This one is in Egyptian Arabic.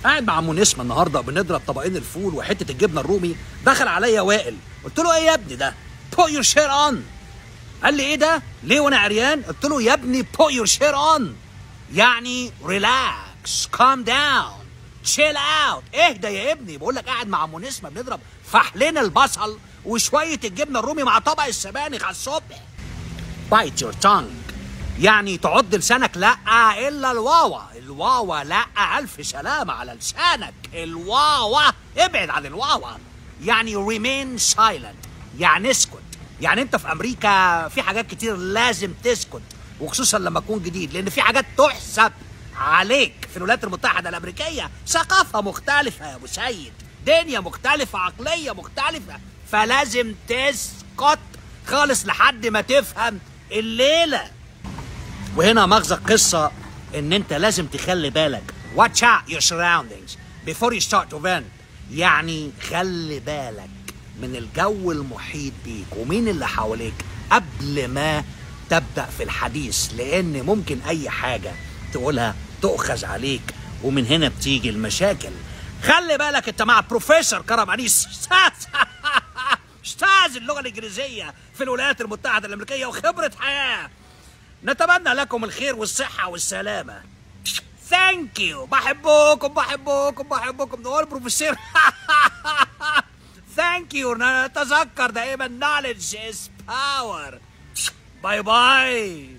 قاعد مع منسمة النهارده بنضرب طبقين الفول وحته الجبنه الرومي دخل عليا وائل قلت له ايه يا ابني ده put your shirt on قال لي ايه ده ليه وانا عريان قلت له يا ابني put your shirt on يعني ريلاكس calm down chill out اهدى يا ابني بقول لك قاعد مع منسمة بنضرب فحلين البصل وشويه الجبنه الرومي مع طبق السبانخ على الصبح bite your tongue يعني تعض لسانك لا الا الواوا الواوا لا الف سلامه على لسانك الواوا ابعد عن الواوا يعني remain silent يعني اسكت يعني انت في امريكا في حاجات كتير لازم تسكت وخصوصا لما تكون جديد لان في حاجات تحسب عليك في الولايات المتحده الامريكيه ثقافه مختلفه يا ابو سيد دنيا مختلفه عقليه مختلفه فلازم تسكت خالص لحد ما تفهم الليله وهنا مغزى القصة إن أنت لازم تخلي بالك watch out your surroundings before you start to vent يعني خلي بالك من الجو المحيط بيك ومين اللي حواليك قبل ما تبدأ في الحديث لأن ممكن أي حاجة تقولها تؤخذ عليك ومن هنا بتيجي المشاكل خلي بالك أنت مع بروفيسور كرم أنيس استاذ اللغة الإنجليزية في الولايات المتحدة الأمريكية وخبرة حياة نتمنى لكم الخير والصحة والسلامة ثانك يو بحبكم بحبكم بحبكم نقول بروفيسور ثانك يو نتذكر دائما knowledge is power باي باي